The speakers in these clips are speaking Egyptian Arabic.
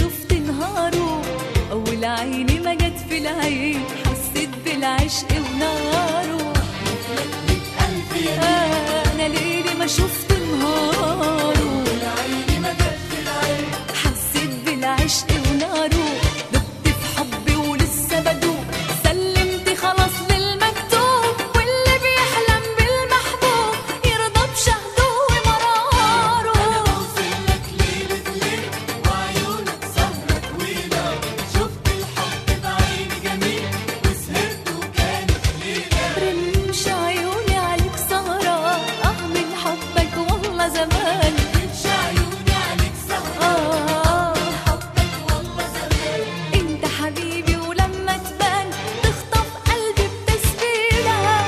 شفت نهاره أول عيني ما جت في العين حسيت بالعشق وناره أنا ليلي ما شفت نهاره حسيت بالعشق وناره دبت في حبي ولسه بدوق سلمت خلاص للمكتوب واللي بيحلم بالمحبوب يرضى بشهده ومراره رمش عيوني عليك سهرة اه من حبك والله زمان آه انت حبيبي ولما تبان تخطف قلبي بتسبيلة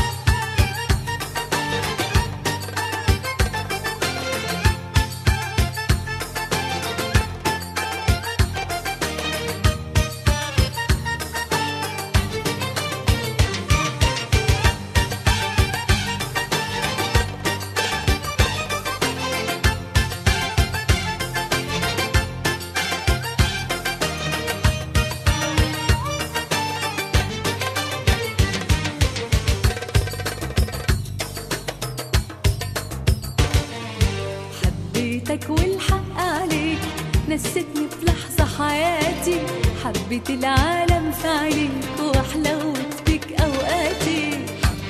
حبيتك والحق عليك نسيتني في لحظة حياتي حبيت العالم في عينيك وحلوت بيك أوقاتي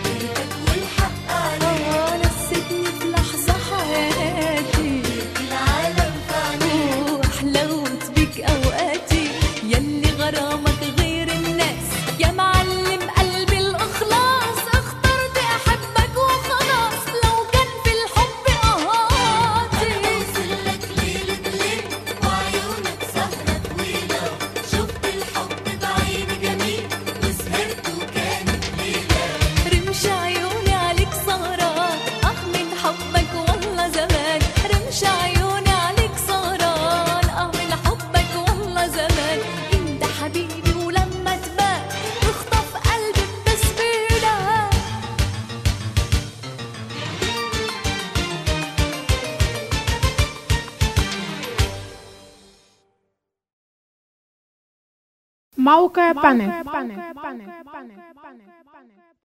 آه نسيتني في لحظة حياتي وحلوت بيك أوقاتي يلي غرامك غير الناس يا معلم قلبي الإخلاص اخترت أحبك وخلاص لو كان في الحب أهاتي رمش عيوني عليك سهران اه من حبك والله زمان رمش عيوني عليك سهران اه من حبك والله زمان انت حبيبي ولما تبان تخطف قلبي بتسبيلة موقع بانل